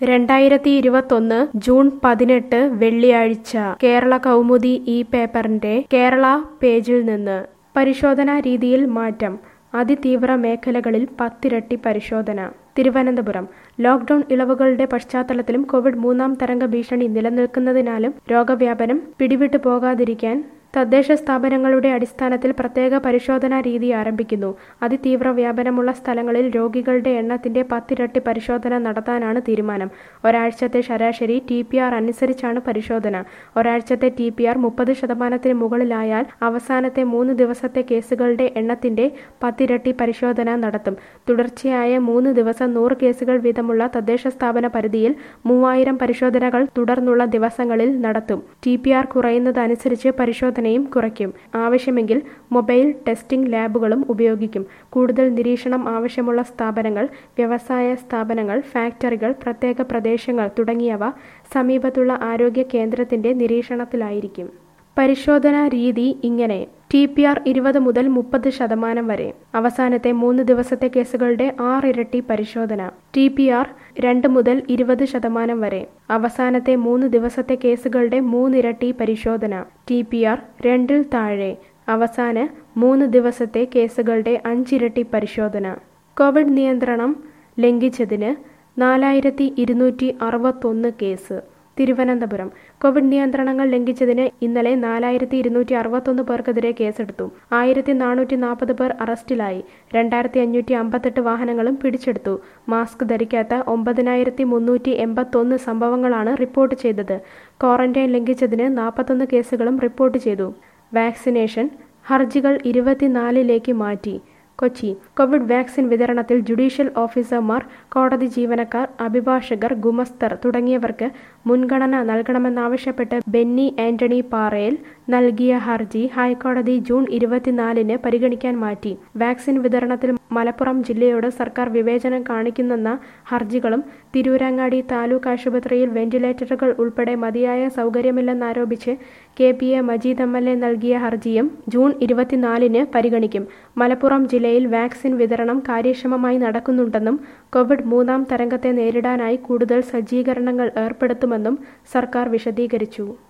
രണ്ടായിരത്തി ഇരുപത്തൊന്ന് ജൂൺ പതിനെട്ട് വെള്ളിയാഴ്ച കേരള കൗമുദി ഈ പേപ്പറിന്റെ കേരള പേജിൽ നിന്ന് പരിശോധനാ രീതിയിൽ മാറ്റം അതിതീവ്ര മേഖലകളിൽ പത്തിരട്ടി പരിശോധന തിരുവനന്തപുരം ലോക്ഡൌൺ ഇളവുകളുടെ പശ്ചാത്തലത്തിലും കോവിഡ് മൂന്നാം തരംഗ ഭീഷണി നിലനിൽക്കുന്നതിനാലും രോഗവ്യാപനം പിടിവിട്ടു പോകാതിരിക്കാൻ തദ്ദേശ സ്ഥാപനങ്ങളുടെ അടിസ്ഥാനത്തിൽ പ്രത്യേക പരിശോധനാ രീതി ആരംഭിക്കുന്നു അതിതീവ്ര വ്യാപനമുള്ള സ്ഥലങ്ങളിൽ രോഗികളുടെ എണ്ണത്തിന്റെ പത്തിരട്ടി പരിശോധന നടത്താനാണ് തീരുമാനം ഒരാഴ്ചത്തെ ശരാശരി ടി പി ആർ അനുസരിച്ചാണ് പരിശോധന ഒരാഴ്ചത്തെ ടി പി ആർ മുപ്പത് ശതമാനത്തിന് മുകളിലായാൽ അവസാനത്തെ മൂന്ന് ദിവസത്തെ കേസുകളുടെ എണ്ണത്തിന്റെ പത്തിരട്ടി പരിശോധന നടത്തും തുടർച്ചയായ മൂന്ന് ദിവസം നൂറ് കേസുകൾ വീതമുള്ള തദ്ദേശ സ്ഥാപന പരിധിയിൽ മൂവായിരം പരിശോധനകൾ തുടർന്നുള്ള ദിവസങ്ങളിൽ നടത്തും ടി പി ആർ കുറയുന്നതനുസരിച്ച് പരിശോധനയും കുറയ്ക്കും ആവശ്യമെങ്കിൽ മൊബൈൽ ടെസ്റ്റിംഗ് ലാബുകളും ഉപയോഗിക്കും കൂടുതൽ നിരീക്ഷണം ആവശ്യമുള്ള സ്ഥാപനങ്ങൾ വ്യവസായ സ്ഥാപനങ്ങൾ ഫാക്ടറികൾ പ്രത്യേക പ്രദേശങ്ങൾ തുടങ്ങിയവ സമീപത്തുള്ള ആരോഗ്യ കേന്ദ്രത്തിന്റെ നിരീക്ഷണത്തിലായിരിക്കും പരിശോധനാ രീതി ഇങ്ങനെ ടി പി ആർ ഇരുപത് മുതൽ മുപ്പത് ശതമാനം വരെ അവസാനത്തെ മൂന്ന് ദിവസത്തെ കേസുകളുടെ ആറിരട്ടി പരിശോധന ടി പി ആർ രണ്ട് മുതൽ ഇരുപത് ശതമാനം വരെ അവസാനത്തെ മൂന്ന് ദിവസത്തെ കേസുകളുടെ മൂന്നിരട്ടി പരിശോധന ടി പി ആർ രണ്ടിൽ താഴെ അവസാന മൂന്ന് ദിവസത്തെ കേസുകളുടെ അഞ്ചിരട്ടി പരിശോധന കോവിഡ് നിയന്ത്രണം ലംഘിച്ചതിന് നാലായിരത്തി ഇരുന്നൂറ്റി അറുപത്തൊന്ന് കേസ് തിരുവനന്തപുരം കോവിഡ് നിയന്ത്രണങ്ങൾ ലംഘിച്ചതിന് ഇന്നലെ നാലായിരത്തി ഇരുന്നൂറ്റി അറുപത്തൊന്ന് പേർക്കെതിരെ കേസെടുത്തു ആയിരത്തി നാനൂറ്റി നാൽപ്പത് പേർ അറസ്റ്റിലായി രണ്ടായിരത്തി അഞ്ഞൂറ്റി അമ്പത്തെട്ട് വാഹനങ്ങളും പിടിച്ചെടുത്തു മാസ്ക് ധരിക്കാത്ത ഒമ്പതിനായിരത്തി മുന്നൂറ്റി എൺപത്തൊന്ന് സംഭവങ്ങളാണ് റിപ്പോർട്ട് ചെയ്തത് ക്വാറന്റൈൻ ലംഘിച്ചതിന് നാൽപ്പത്തൊന്ന് കേസുകളും റിപ്പോർട്ട് ചെയ്തു വാക്സിനേഷൻ ഹർജികൾ ഇരുപത്തിനാലിലേക്ക് മാറ്റി കൊച്ചി കോവിഡ് വാക്സിൻ വിതരണത്തിൽ ജുഡീഷ്യൽ ഓഫീസർമാർ കോടതി ജീവനക്കാർ അഭിഭാഷകർ ഗുമസ്തർ തുടങ്ങിയവർക്ക് മുൻഗണന നൽകണമെന്നാവശ്യപ്പെട്ട് ബെന്നി ആന്റണി പാറയിൽ നൽകിയ ഹർജി ഹൈക്കോടതി ജൂൺ ഇരുപത്തിനാലിന് പരിഗണിക്കാൻ മാറ്റി വാക്സിൻ വിതരണത്തിൽ മലപ്പുറം ജില്ലയോട് സർക്കാർ വിവേചനം കാണിക്കുന്നെന്ന ഹർജികളും തിരൂരങ്ങാടി താലൂക്ക് ആശുപത്രിയിൽ വെന്റിലേറ്ററുകൾ ഉൾപ്പെടെ മതിയായ സൗകര്യമില്ലെന്നാരോപിച്ച് K P A Majeed M L A നൽകിയ ഹർജിയും ജൂൺ ഇരുപത്തിനാലിന് പരിഗണിക്കും മലപ്പുറം ജില്ലയിൽ വാക്സിൻ വിതരണം കാര്യക്ഷമമായി നടക്കുന്നുണ്ടെന്നും കോവിഡ് മൂന്നാം തരംഗത്തെ നേരിടാനായി കൂടുതൽ സജ്ജീകരണങ്ങൾ ഏർപ്പെടുത്തുമെന്നും സർക്കാർ വിശദീകരിച്ചു